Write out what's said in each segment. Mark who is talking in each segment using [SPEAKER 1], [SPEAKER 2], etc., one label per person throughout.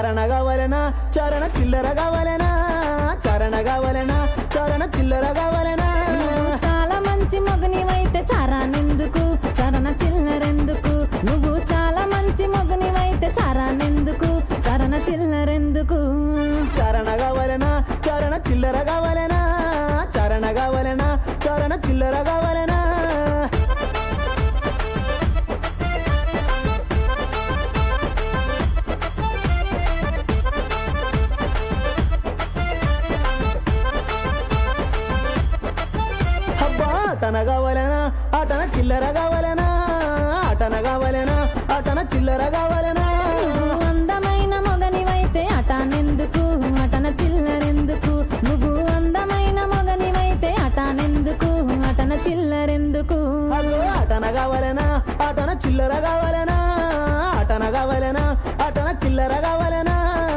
[SPEAKER 1] చరణ కావలనా చరణ చిల్లర కావలనా చరణ కావలనా చరణ చిల్లర కావలనా
[SPEAKER 2] నువ్వు చాలా మంచి మొగనివైతే చారానెందుకు చరణ చిల్లరెందుకు నువ్వు చాలా మంచి మొగనివైతే చారానెందుకు చరణ చిల్లరెందుకు
[SPEAKER 1] చరణ కావలనా చరణ చిల్లర కావలనా చరణ కావలనా చరణ చిల్లర కావలనా అబ్బా అటన కావలనా అటన చిల్లర కావలనా అటన కావలనా అటన చిల్లర కావలనా
[SPEAKER 2] నువ్వు అందమైన మొగనివైతే అటానెందుకు అటన చిల్లరెందుకు నువ్వు అందమైన మొగనివైతే అటానెందుకు అటన చిల్లరెందుకు
[SPEAKER 1] అగో అటన కావలనా అటన చిల్లర కావలనా అటన కావలనా అటన చిల్లర కావలనా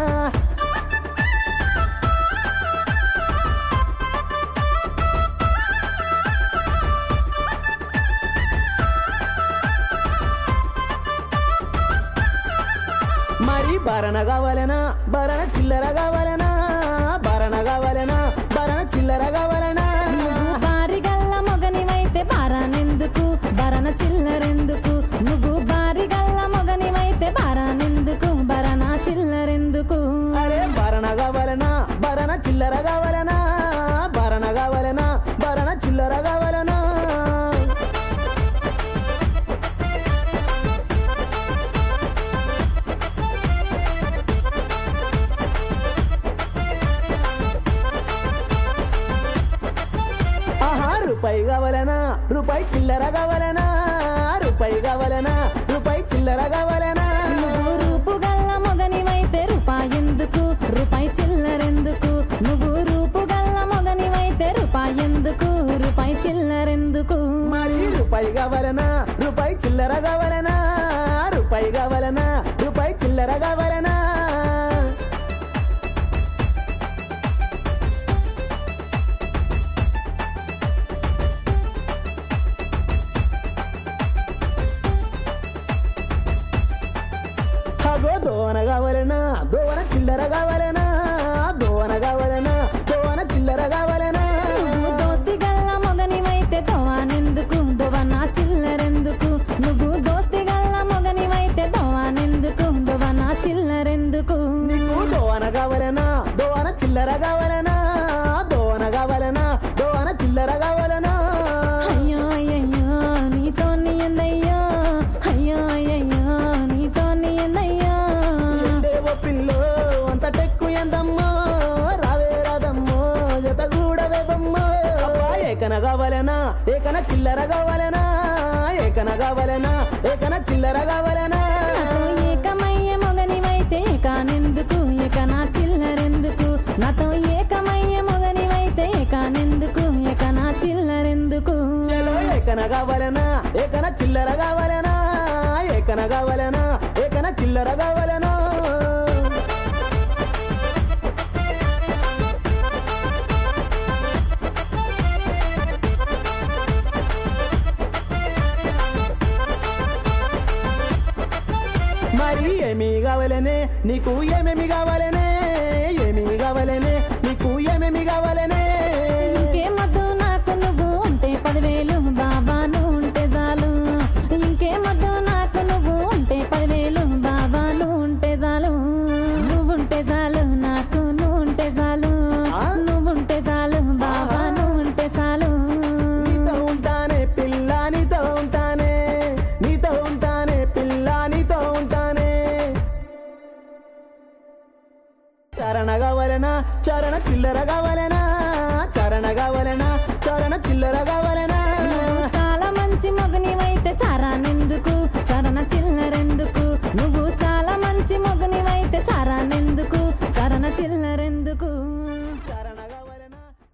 [SPEAKER 1] మరి భరణ కావలనా భరణ చిల్లర కావలనా భరణ కావలనా భరణ చిల్లర కావలనా
[SPEAKER 2] నువ్వు బారిగల్ల మొగనివైతే బారానెందుకు భరణ చిల్లరెందుకు నువ్వు బారిగల్ల మొగనివైతే బారానెందుకు భరణ చిల్లరెందుకు
[SPEAKER 1] అరే భరణ కావలనా భరణ చిల్లర కావలనా భరణ కావలనా భరణ చిల్లర కావలనా ఆహా రూపాయి కావలనా రూపాయి చిల్లర కావలనా రూపాయి కావలనా రూపాయి చిల్లర కావలనా
[SPEAKER 2] నువ్వు రూపుగల్ల మొగనివైతే రూపాయెందుకు రూపాయి చిల్లరెందుకు నువ్వు రూపుగల్ల మొగనివైతే రూపాయెందుకు రూపాయి చిల్లరెందుకు
[SPEAKER 1] మరి రూపాయి కావలనా రూపాయి చిల్లర కావలనా రూపాయి కావలనా రూపాయి చిల్లర కావలనా అగో దోవన కావలనా దోవన చిల్లర కావలనా దోవన కావలనా దోవన చిల్లర కావలనా
[SPEAKER 2] నువ్వు దోస్తి గల్ల మొగనివైతే దోవానెందుకు దోవనా చిల్లరెందుకు నువ్వు దోస్తి గల్ల మొగనివైతే దోవానెందుకు దోవనా చిల్లరెందుకు
[SPEAKER 1] నీకు దోవన కావలనా దోవన చిల్లర కావలనా దోవన కావలనా దోవన చిల్లర కావలనా
[SPEAKER 2] అయ్యో అయ్యయ్యో నీతో నీ ఎందయ్యో అయ్యో అయ్యయ్యో నీతో నీ ఎందయ్యో
[SPEAKER 1] ఎండేవో పిల్లో అంత టెక్కు ఎందమ్మో రావే రాదమ్మో జత కూడవే బొమ్మో అబ్బా ఏకన కావలనా ఏకన చిల్లర కావలనా ఏకన కావలనా ఏకన చిల్లర కావలనా
[SPEAKER 2] నాతో ఏకమయ్యే మొగనివైతే ఏకానెందుకు ఏకనా చిల్లరెందుకు నాతో ఏకమయ్యే మొగనివైతే ఏకానెందుకు ఏకనా చిల్లరెందుకు
[SPEAKER 1] చలో ఏకన కావలనా ఏకన చిల్లర కావలనా ఏకన కావలనా ఏకన చిల్లర కావలనా మరి ఏమి కావాలనే నీకు ఏమేమి కావాలనే ఏమి కావాలనే నీకు ఏమేమి కావాలనే
[SPEAKER 2] ఇంకేమద్దు నాకు నువ్వు ఉంటే పదివేలు బాబా నువ్వు ఉంటే చాలు ఇంకేమద్దు నాకు నువ్వు ఉంటే పదివేలు బాబా నువ్వు ఉంటే చాలు నువ్వుంటే చాలు నాకు నువ్వు ఉంటే చాలు
[SPEAKER 1] ఆ?
[SPEAKER 2] నువ్వుంటే చాలు బాబా నువ్వు ఉంటే చాలు
[SPEAKER 1] నీతో ఉంటానే పిల్ల నీతో ఉంటానే నీతో ఉంటానే పిల్ల నీతో ఉంటానే చరణ కావలనా చరణ చిల్లర కావలనా చరణ కావలనా చరణ చిల్లర